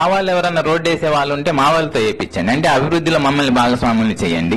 మా వాళ్ళు ఎవరైనా రోడ్డు వేసే వాళ్ళు ఉంటే మా వాళ్ళతో వేయించండి అంటే అభివృద్ధిలో మమ్మల్ని భాగస్వాములు చేయండి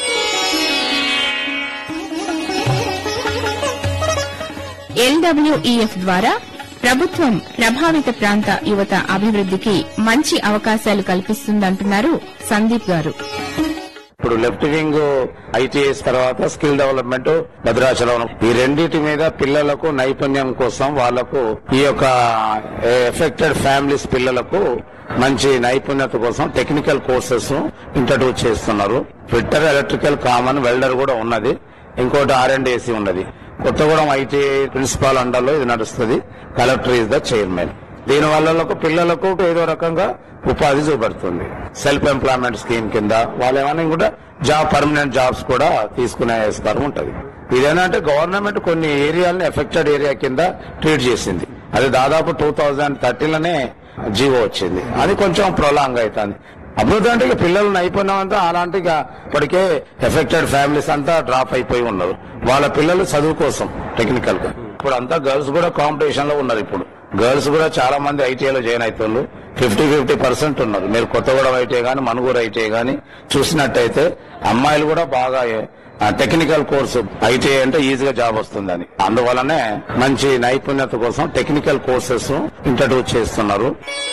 ఎల్డబ్ల్యూఈఎఫ్ ద్వారా ప్రభుత్వం ప్రభావిత ప్రాంత యువత అభివృద్ధికి మంచి అవకాశాలు కల్పిస్తుందంటున్నారు సందీప్ గారు ఇప్పుడు లెఫ్ట్ వింగ్ ఐటీఎస్ తర్వాత స్కిల్ డెవలప్మెంట్ భద్రాచలం ఈ రెండింటి మీద పిల్లలకు నైపుణ్యం కోసం వాళ్లకు ఈ యొక్క ఎఫెక్టెడ్ ఫ్యామిలీస్ పిల్లలకు మంచి నైపుణ్యత కోసం టెక్నికల్ కోర్సెస్ ఇంట్రడ్యూస్ చేస్తున్నారు ఫిట్టర్ ఎలక్ట్రికల్ కామన్ వెల్డర్ కూడా ఉన్నది ఇంకోటి ఆర్ అండ్ ఏసీ ఉన్నది కొత్తగూడెం ఐటీఐ ప్రిన్సిపాల్ అండర్లో ఇది నడుస్తుంది కలెక్టర్ ఇస్ ద చైర్మన్ దీని వల్ల పిల్లలకు ఏదో రకంగా ఉపాధి చూపెడుతుంది సెల్ఫ్ ఎంప్లాయ్మెంట్ స్కీమ్ కింద వాళ్ళు ఏమైనా కూడా జాబ్ పర్మనెంట్ జాబ్స్ కూడా తీసుకునే ఆస్కారం ఉంటది ఇదేంటంటే గవర్నమెంట్ కొన్ని ఏరియాలని ఎఫెక్టెడ్ ఏరియా కింద ట్రీట్ చేసింది అది దాదాపు టూ థౌజండ్ థర్టీలోనే జీవో వచ్చింది అది కొంచెం ప్రొలాంగ్ అవుతుంది అభివృద్ధి అంటే ఇక పిల్లల నైపుణ్యం అంతా అలాంటి ఇక ఇప్పటికే ఎఫెక్టెడ్ ఫ్యామిలీస్ అంతా డ్రాప్ అయిపోయి ఉన్నారు వాళ్ళ పిల్లలు చదువు కోసం టెక్నికల్ గా ఇప్పుడు అంతా గర్ల్స్ కూడా కాంపిటీషన్ లో ఉన్నారు ఇప్పుడు గర్ల్స్ కూడా చాలా మంది ఐటీఐలో జాయిన్ అవుతున్నారు ఫిఫ్టీ ఫిఫ్టీ పర్సెంట్ ఉన్నారు మీరు కొత్తగూడెం ఐటీఐ గానీ మనుగూరు ఐటీఐ గానీ చూసినట్టయితే అమ్మాయిలు కూడా బాగా ఆ, టెక్నికల్ కోర్సు ఐటీఐ అంటే ఈజీగా జాబ్ వస్తుందని అందువల్లనే మంచి నైపుణ్యత కోసం టెక్నికల్ కోర్సెస్ ఇంట్రడ్యూస్ చేస్తున్నారు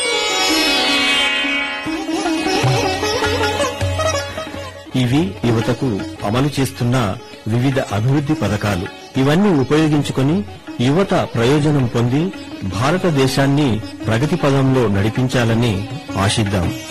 ఇవి యువతకు అమలు చేస్తున్న వివిధ అభివృద్ధి పథకాలు ఇవన్నీ ఉపయోగించుకొని యువత ప్రయోజనం పొంది భారతదేశాన్ని ప్రగతి పదంలో నడిపించాలని ఆశిద్దాం